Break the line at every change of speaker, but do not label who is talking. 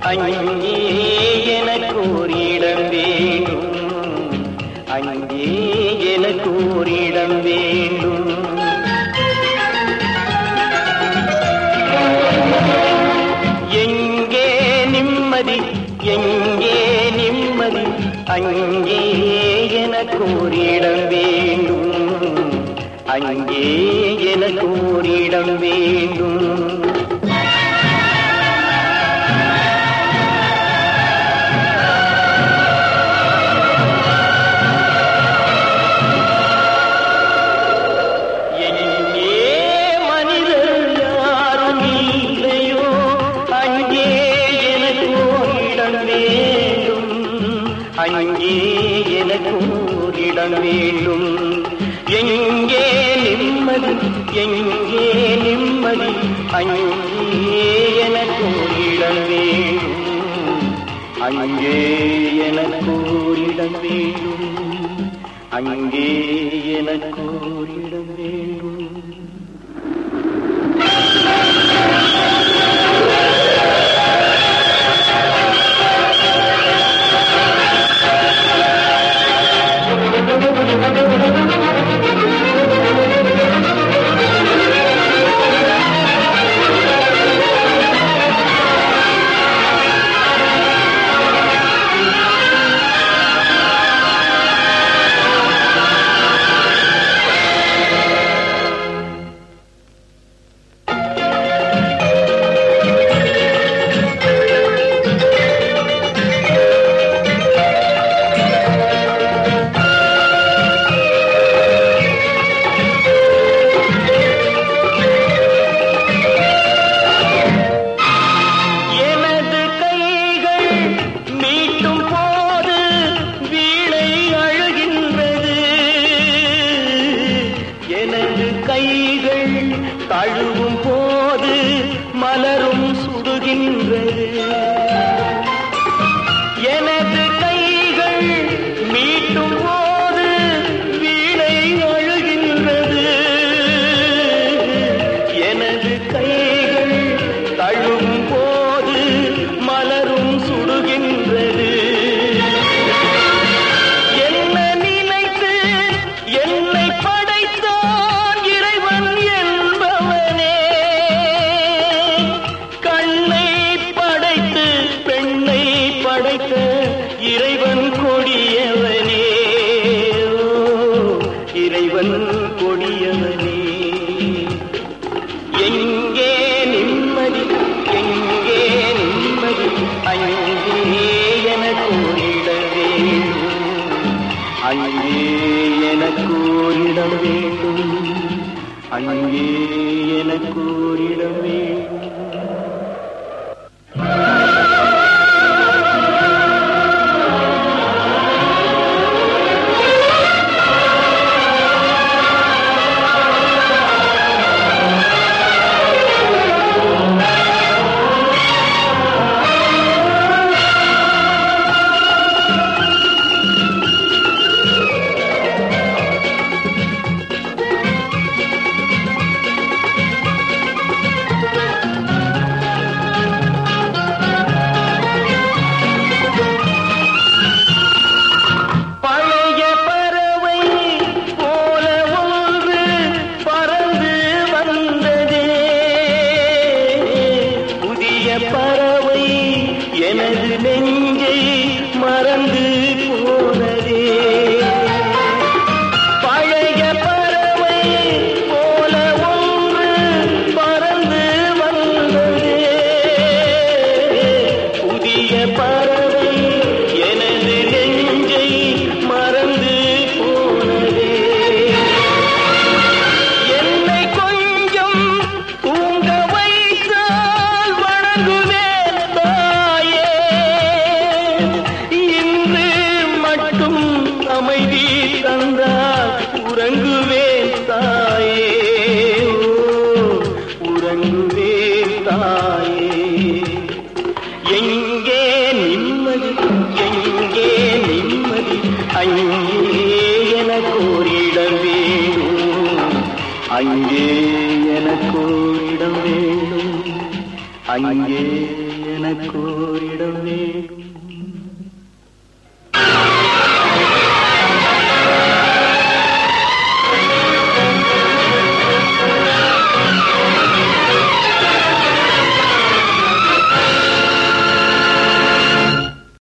அங்கே எனக்கு ஒரு இடம் வேண்டும் அங்கே எனக்கு ஒரு இடம் வேண்டும் எங்கே நிம்மதி எங்கே நிம்மதி அங்கே எனக்கு ஒரு இடம் வேண்டும் அங்கே எனக்கு ஒரு இடம் வேண்டும் எங்கே மனிதர் யாரும் இல்லையோ அங்கே எனக்கு ஓரிடம் வேண்டும் அங்கே எனக்கு ஓரிடம் வேண்டும் எங்கே நிம்மதி எங்கே நிம்மதி அங்கே எனக்கு ஓரிடம் வேண்டும் அங்கே எனக்கு ஓரிடம் வேண்டும் அங்கே எனக்கு ஓரிடம் வேண்டும் எனது கைகள் மீட்டும் போது வீணை அழுகின்றது எனது கைகள் தழுவும் போது மலரும் சுடுகின்றது எனது கைகள் மீட்டும் போது வீணை அழுகின்றது எனது கைகள் தழுவும் போது மலரும் சுடுகின்றது என்ன நினைத்து என்னை படைத்தான் இறைவன் என்பவனே கண்ணை படைத்து பெண்ணை படைத்த இறைவன் கொடியவனே ஓ, இறைவன் கொடியவனே எங்கே நிம்மதி எங்கே நிம்மதி அங்கே எனக்கு ஓரிடம் வேண்டும் அங்கே எனக்கு ஓரிடம் வேண்டும் அங்கே எனக்கு ஓரிடம் வேண்டும் பழைய பறவை போல ஒன்று பறந்து வந்ததே புதிய பறவை எனது நெஞ்சை மறந்து போனதே பழைய பறவை போல ஒன்று பறந்து வந்ததே புதிய பறவை எனது நெஞ்சை மறந்து போனதே என்னை கொஞ்சம் தூங்க வைத்தால் வணங்குவேன் தாயே இன்று மட்டும் அமைதி தந்தால் உறங்குவேன் தாயே ஓ, உறங்குவேன் தாயே எங்கே நிம்மதி எங்கே நிம்மதி அங்கே எனக்கு ஓரிடம் வேண்டும் அங்கே எனக்கு ஓரிடம் வேண்டும் அங்கே எனக்கோரிடம் வேண்டும்